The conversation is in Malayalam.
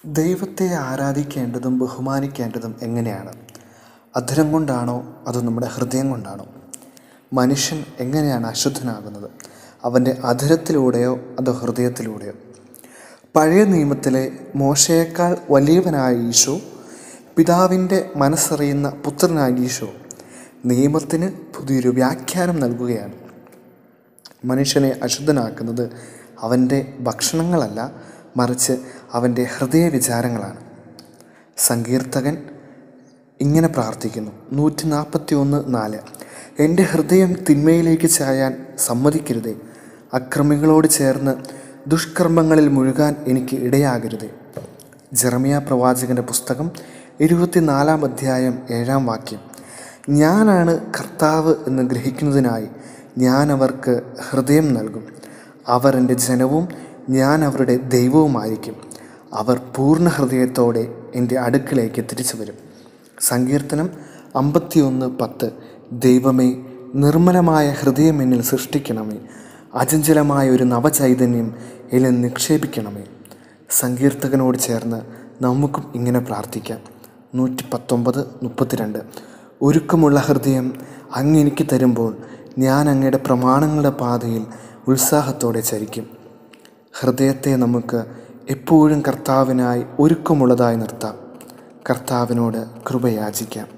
ദൈവത്തെ ആരാധിക്കേണ്ടതും ബഹുമാനിക്കേണ്ടതും എങ്ങനെയാണ് അധരം കൊണ്ടാണോ അതോ നമ്മുടെ ഹൃദയം കൊണ്ടാണോ മനുഷ്യൻ എങ്ങനെയാണ് അശുദ്ധനാകുന്നത് അവൻ്റെ അധരത്തിലൂടെയോ അതോ ഹൃദയത്തിലൂടെയോ പഴയ നിയമത്തിലെ മോശയേക്കാൾ വലിയവനായ ഈശോ പിതാവിൻ്റെ മനസ്സറിയുന്ന പുത്രനായ ഈശോ നിയമത്തിന് പുതിയൊരു വ്യാഖ്യാനം നൽകുകയാണ് മനുഷ്യനെ അശുദ്ധനാക്കുന്നത് അവൻ്റെ ഭക്ഷണങ്ങളല്ല മറിച്ച് അവൻ്റെ ഹൃദയ വിചാരങ്ങളാണ് സങ്കീർത്തകൻ ഇങ്ങനെ പ്രാർത്ഥിക്കുന്നു നൂറ്റി നാൽപ്പത്തി ഒന്ന് നാല് എൻ്റെ ഹൃദയം തിന്മയിലേക്ക് ചായാൻ സമ്മതിക്കരുതേ അക്രമികളോട് ചേർന്ന് ദുഷ്കർമ്മങ്ങളിൽ മുഴുകാൻ എനിക്ക് ഇടയാകരുതേ ജെറമിയ പ്രവാചകൻ്റെ പുസ്തകം ഇരുപത്തിനാലാം അധ്യായം ഏഴാം വാക്യം ഞാനാണ് കർത്താവ് എന്ന് ഗ്രഹിക്കുന്നതിനായി ഞാൻ അവർക്ക് ഹൃദയം നൽകും അവർ എൻ്റെ ജനവും ഞാൻ അവരുടെ ദൈവവുമായിരിക്കും അവർ പൂർണ്ണ ഹൃദയത്തോടെ എൻ്റെ അടുക്കിലേക്ക് തിരിച്ചു വരും സങ്കീർത്തനം അമ്പത്തിയൊന്ന് പത്ത് ദൈവമേ നിർമ്മലമായ ഹൃദയം എന്നിൽ സൃഷ്ടിക്കണമേ അചഞ്ചലമായ ഒരു നവചൈതന്യം എന്നിൽ നിക്ഷേപിക്കണമേ സങ്കീർത്തകനോട് ചേർന്ന് നമുക്കും ഇങ്ങനെ പ്രാർത്ഥിക്കാം നൂറ്റി പത്തൊമ്പത് മുപ്പത്തിരണ്ട് ഒരുക്കമുള്ള ഹൃദയം അങ്ങ് എനിക്ക് തരുമ്പോൾ ഞാൻ അങ്ങയുടെ പ്രമാണങ്ങളുടെ പാതയിൽ ഉത്സാഹത്തോടെ ചരിക്കും ഹൃദയത്തെ നമുക്ക് എപ്പോഴും കർത്താവിനായി ഒരുക്കമുള്ളതായി നിർത്താം കർത്താവിനോട് കൃപയാചിക്കാം